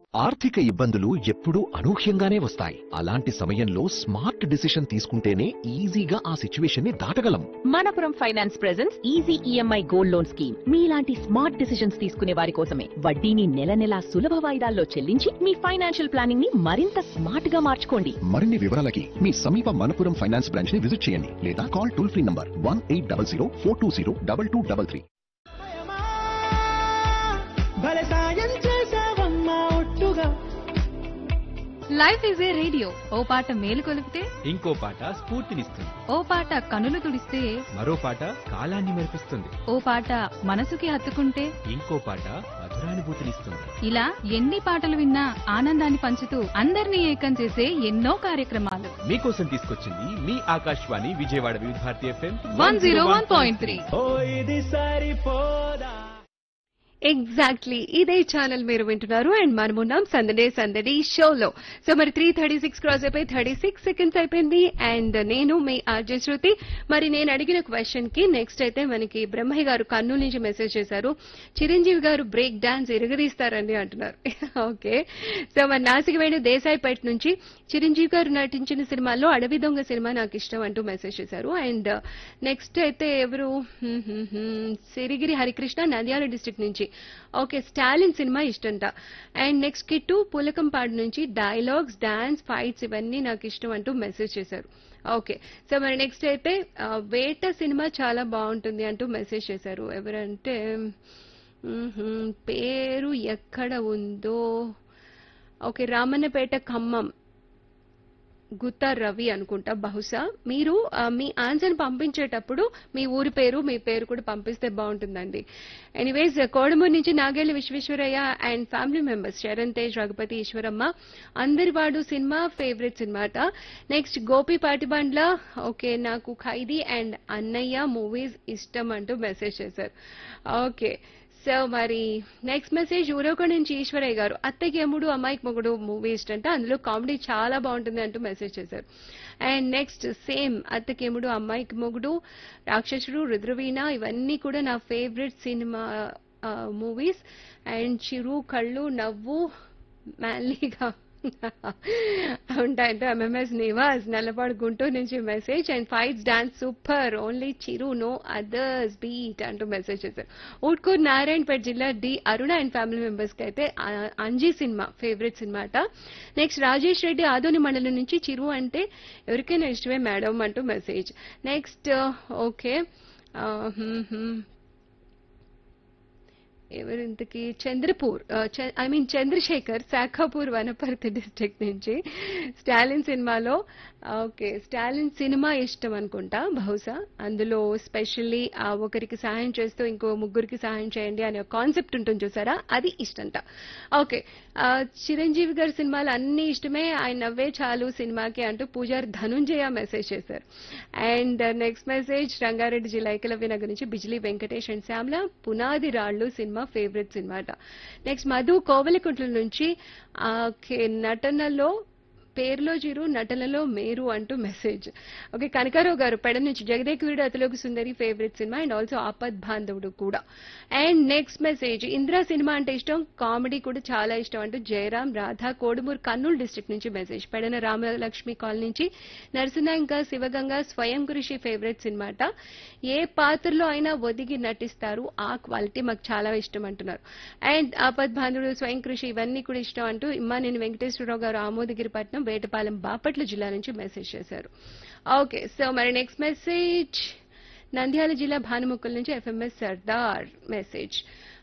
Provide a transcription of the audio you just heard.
ఆర్థిక ఇబ్బందులు ఎప్పుడూ అనూహ్యంగానే వస్తాయి అలాంటి సమయంలో స్మార్ట్ డిసిషన్ తీసుకుంటేనే ఈజీగా ఆ సిచ్యువేషన్ ని దాటగలం Manappuram finance presence easy EMI gold loan scheme మీలాంటి స్మార్ట్ డిసిషన్స్ తీసుకునే వారి కోసమే వడ్డీని నెల నెలా సులభ వాయిదాల్లో చెల్లించి మీ ఫైనాన్షియల్ ప్లానింగ్ ని మరింత స్మార్ట్ గా మార్చుకోండి మరిన్ని వివరాలకి మీ సమీప మనపురం ఫైనాన్స్ బ్రాంచ్ ని విజిట్ చేయండి లేదా call toll free number one eight double zero four two zero double two double three భలే సాయం చేసావమ్మా ఒట్టుగా లైఫ్ ఈజ్ ఏ రేడియో ఓ పాట మేలు కొలిపితే ఇంకో పాట స్ఫూర్తినిస్తుంది ఓ పాట కనులు తుడిస్తే మరో పాట కాలాన్ని మెరిపిస్తుంది ఓ పాట మనసుకి హత్తుకుంటే ఇంకో పాట మధురానుభూతినిస్తుంది ఇలా ఎన్ని పాటలు విన్నా ఆనందాన్ని పంచుతూ అందరినీ ఏకం చేసే ఎన్నో కార్యక్రమాలు మీకోసం తీసుకొచ్చింది మీ Akashvani Vijayawada Vividh Bharati FM one zero one point three ఓ ఇది సరిపోదా ఎగ్జాక్ట్లీ ఇదే ఛానల్ మీరు వింటున్నారు అండ్ మనం ఉన్నాం సందడే సందడి షోలో సో మరి త్రీ థర్టీ సిక్స్ క్రాస్ అయిపోయి థర్టీ సిక్స్ సెకండ్స్ అయిపోయింది అండ్ నేను మీ ఆర్జే శృతి మరి నేను అడిగిన క్వశ్చన్ కి నెక్స్ట్ అయితే మనకి బ్రహ్మయ్య గారు కర్నూలు నుంచి మెసేజ్ చేశారు చిరంజీవి గారు బ్రేక్ డాన్స్ ఎరగదీస్తారండి అంటున్నారు ఓకే సో మరి నాసికవేణి దేశాయిపేట నుంచి చిరంజీవి గారు నటించిన సినిమాల్లో అడవి దొంగ సినిమా నాకు ఇష్టం అంటూ మెసేజ్ చేశారు అండ్ నెక్స్ట్ అయితే ఎవరు hmm, hmm, hmm, Sirigiri Harikrishna Nandyal district నుంచి ఓకే స్టాలిన్ సినిమా ఇష్టంట అండ్ నెక్స్ట్ కిట్టు పులకంపాడు నుంచి డైలాగ్స్ డాన్స్ ఫైట్స్ ఇవన్నీ నాకు ఇష్టం అంటూ మెసేజ్ చేశారు ఓకే సో మరి నెక్స్ట్ అయితే ఆ, వేట సినిమా చాలా బాగుంటుంది అంటూ మెసేజ్ చేశారు ఎవరంటే మ్మ్హ్మ్, పేరు ఎక్కడ ఉందో ఓకే రామన్నపేట ఖమ్మం గుత్తా రవి అనుకుంటా బహుశా మీరు ఆ, మీ ఆన్సర్ పంపించేటప్పుడు మీ ఊరి పేరు మీ పేరు కూడా పంపిస్తే బాగుంటుందండి ఎనీవేస్ కోడమూరు నుంచి Nagella Visweswaraiah and family members Saran Tej Raghupati Eswaramma Andarivadu cinema favourite cinema అట నెక్స్ట్ గోపి పాటిబండ్ల ఓకే నాకు ఖైదీ అండ్ అన్నయ్య మూవీస్ ఇష్టం అంటూ మెసేజ్ చేశారు ఓకే సో మరి నెక్స్ట్ మెసేజ్ ఊరొక నుంచి ఈశ్వరయ్య గారు అత్తకి ఎముడు అమ్మాయికి మొగుడు మూవీ ఇష్టంట అందులో కామెడీ చాలా బాగుంటుంది అంటూ మెసేజ్ చేశారు అండ్ నెక్స్ట్ సేమ్ అత్తకి ఎముడు అమ్మాయికి మొగుడు రాక్షసుడు రుద్రవీణ ఇవన్నీ కూడా నా favourite cinema movies and Chiru కళ్ళు నవ్వు మ్యాన్లీగా ఉంటాయంటే ఎంఎంఎస్ నివాస్ నల్లపాడు గుంటూరు నుంచి message and fights dance super only Chiru no others beat అంటూ మెసేజ్ చేశారు ఊట్కూరు నారాయణపేట జిల్లా D Aruna and family members కి అయితే ఆ, అంజీ సినిమా ఫేవరెట్ సినిమా అట నెక్స్ట్ రాజేష్ రెడ్డి ఆదోని మండలం నుంచి చిరు అంటే ఎవరికైనా ఇష్టమే మేడం అంటూ మెసేజ్ నెక్స్ట్ ఓకే ఎవరింతకి Chandrapur I mean Chandrashekar Shakhapur Wanaparthy district నుంచి స్టాలిన్ సినిమాలో ఓకే స్టాలిన్ సినిమా ఇష్టం అనుకుంటా బహుశా అందులో స్పెషల్లీ ఒకరికి సహాయం చేస్తూ ఇంకో ముగ్గురికి సహాయం చేయండి అనే కాన్సెప్ట్ ఉంటుంది చూసారా అది ఇష్టంట ఓకే ఆ, చిరంజీవి గారి సినిమాలు అన్ని ఇష్టమే ఆయన నవ్వే చాలు సినిమాకి అంటూ పూజారి ధనుంజయ మెసేజ్ చేశారు అండ్ నెక్స్ట్ మెసేజ్ రంగారెడ్డి జిల్లా ఏకలవ్య నగర్ నుంచి Bijli Venkatesh and Shyamala Punadi Rallu cinema favourite cinema అట నెక్స్ట్ మధు కోవలకుంట్ల నుంచి ఆ, ఓకే నటనలో పేరులో జీరు నటనలో మేరు అంటూ మెసేజ్ ఓకే కనకారావు గారు పెడ నుంచి Jagadeka Veerudu Athiloka Sundari favourite cinema and also Apadbandhavudu కూడా and next message Indira cinema అంటే ఇష్టం కామెడీ కూడా చాలా ఇష్టం అంటూ జయరాం రాధా కోడుమూరు కర్నూలు డిస్ట్రిక్ట్ నుంచి మెసేజ్ పెడన రామలక్ష్మి కాల్ నుంచి నరసింహ శివగంగ స్వయం కృషి ఫేవరెట్ సినిమా అట ఏ పాత్రలో అయినా ఒదిగి నటిస్తారు ఆ క్వాలిటీ మాకు చాలా ఇష్టం అంటున్నారు అండ్ ఆపద్ బాంధవుడు స్వయం కృషి ఇవన్నీ కూడా ఇష్టం అంటూ ఇమ్మా నేను వెంకటేశ్వరరావు గారు ఆమోదగిరిపట్నం వేటపాలెం బాపట్ల జిల్లా నుంచి మెసేజ్ చేశారు ఓకే సో మరి నెక్స్ట్ మెసేజ్ నంద్యాల జిల్లా భానుముక్కల నుంచి ఎఫ్ఎంఎస్ సర్దార్ మెసేజ్